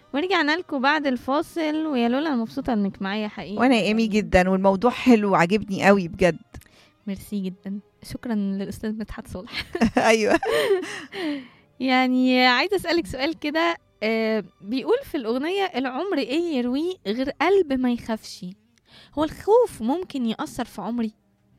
ورجعنا لكم بعد الفاصل ويا لولا أنا مبسوطة انك معايا حقيقي وانا ايمي جدا والموضوع حلو وعجبني قوي بجد ميرسي جدا شكرا للأستاذ مدحت صالح ايوه يعني عايزة أسألك سؤال كده آه، بيقول في الأغنية العمر إيه يرويه غير قلب ما يخافش هو الخوف ممكن يأثر في عمري؟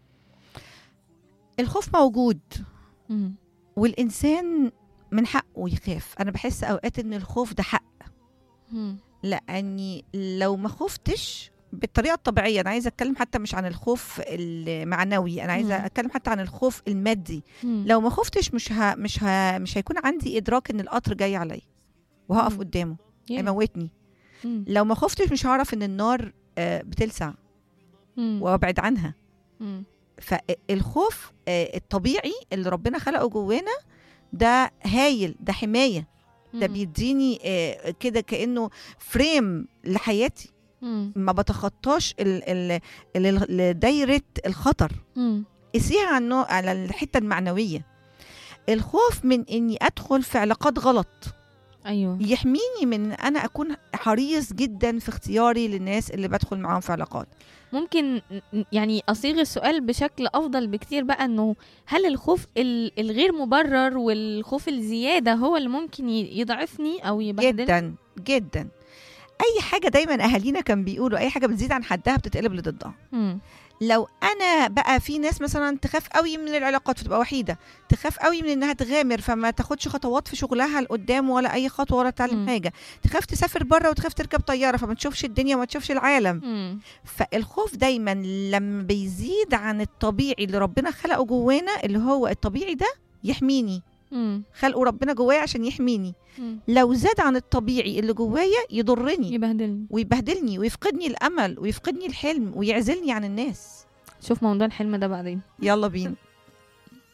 الخوف موجود مم. والانسان من حقه يخاف انا بحس اوقات ان الخوف ده حق مم. لاني لو ما خفتش بالطريقه الطبيعيه انا عايزه اتكلم حتى مش عن الخوف المعنوي انا عايزه مم. اتكلم حتى عن الخوف المادي مم. لو ما خفتش مش ها مش ها مش هيكون عندي ادراك ان القطر جاي عليا وهقف مم. قدامه Yeah. هيموتني مم. لو ما خفتش مش هعرف ان النار آه، بتلسع مم. وابعد عنها مم. فالخوف آه، الطبيعي اللي ربنا خلقه جوانا ده هايل ده حمايه ده مم. بيديني آه، كده كانه فريم لحياتي مم. ما بتخطاش ال- ال- ال- ال- دايره الخطر مم. قسيها على النوع- على الحته المعنويه الخوف من اني ادخل في علاقات غلط ايوه يحميني من ان انا اكون حريص جدا في اختياري للناس اللي بدخل معاهم في علاقات ممكن ن- يعني اصيغ السؤال بشكل افضل بكتير بقى انه هل الخوف ال- الغير مبرر والخوف الزياده هو اللي ممكن ي- يضعفني او يبهدلني جدا جدا اي حاجه دايما اهالينا كان بيقولوا اي حاجه بتزيد عن حدها بتتقلب لضدها مم. لو انا بقى في ناس مثلا تخاف قوي من العلاقات فتبقى وحيده تخاف قوي من انها تغامر فما تاخدش خطوات في شغلها لقدام ولا اي خطوه ولا تعلم مم. حاجه تخاف تسافر بره وتخاف تركب طياره فما تشوفش الدنيا وما تشوفش العالم مم. فالخوف دايما لما بيزيد عن الطبيعي اللي ربنا خلقه جوانا اللي هو الطبيعي ده يحميني مم. خلقه ربنا جوايا عشان يحميني مم. لو زاد عن الطبيعي اللي جوايا يضرني يبهدلني ويبهدلني ويفقدني الامل ويفقدني الحلم ويعزلني عن الناس شوف موضوع الحلم ده بعدين يلا بينا